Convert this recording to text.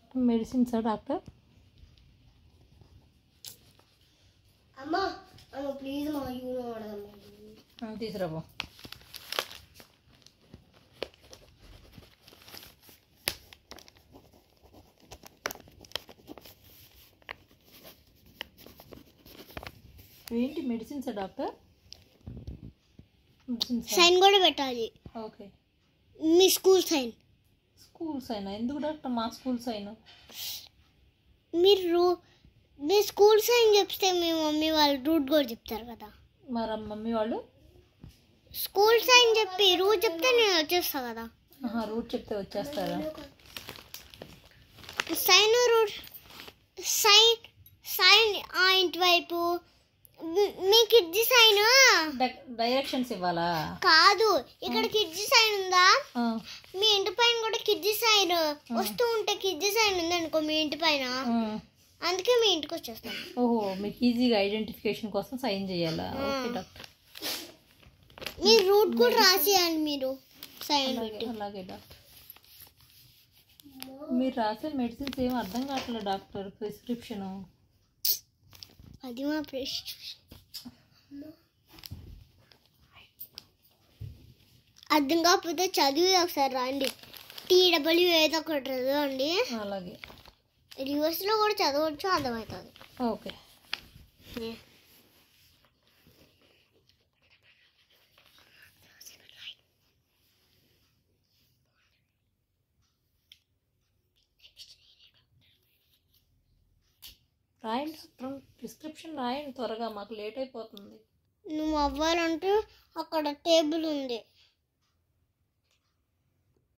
మెడిసిన్సా doctor అమ్మా అమ్మ please మా యూనో వాడదమ్మా తీసుకురాబో ఏంటి మెడిసిన్సా డాక్టర్ మెడిసిన్స్ సైన్ కూడా పెట్టాలి ఓకే మీ స్కూల్ సైన్ స్కూల్స్ అయినా ఎందుకు డాక్టర్ మా స్కూల్స్ అయినా మీరు రూ- మీ స్కూల్ సైన్ చెప్తే మీ మమ్మీ వాళ్ళు రూట్ కూడా చెప్తారు కదా మరి మమ్మీ వాళ్ళు స్కూల్ సైన్ చెప్పి రూట్ చెప్తే నేను వచ్చేస్తా కదా ఆహా రూట్ చెప్తే వచ్చేస్తారా సైన్ రూట్ సైన్ సైన్ ఆ ఇంటివైపు మీ- మీ కిడ్జి సైన్ డై- డైరెక్షన్స్ ఇవ్వాలా కాదు ఇక్కడ కిడ్జి సైన్ ఉందా ఆ, మీ ఇంటి పైన కూడా కిడ్జి సైన్ వస్తూ ఉంటే కిడ్జి సైన్ ఉంది అనుకో మీ ఇంటి పైన ఆ. అందుకే మీ ఇంటికి వచ్చేస్తాను ఓహో మీకు ఈజీగా ఐడెంటిఫికేషన్ కోసం సైన్ చేయాలా ఓకే డాక్టర్ మీ రూట్ కూడా రాసేయాలి మీరు సైన్ అలాగే పెట్టి అలాగే డాక్టర్ మీరు రాసే మెడిసిన్స్ ఏం అర్థం కావట్లేదు డాక్టర్ ప్రిస్క్రిప్షన్ అది మా ప్రెస్ట్ అర్థం కాకపోతే చదివి ఒకసారి రండి టీడబ్ల్యూ ఏదో ఒకటి చదవండి అలాగే రివర్స్లో కూడా చదవచ్చు అర్థమవుతుంది ఓకే రాయండి డాక్టర్ ప్రిస్క్రిప్షన్ రాయండి త్వరగా మాకు లేట్ అయిపోతుంది నువ్వు అవ్వాలంటే అక్కడ టేబుల్ ఉంది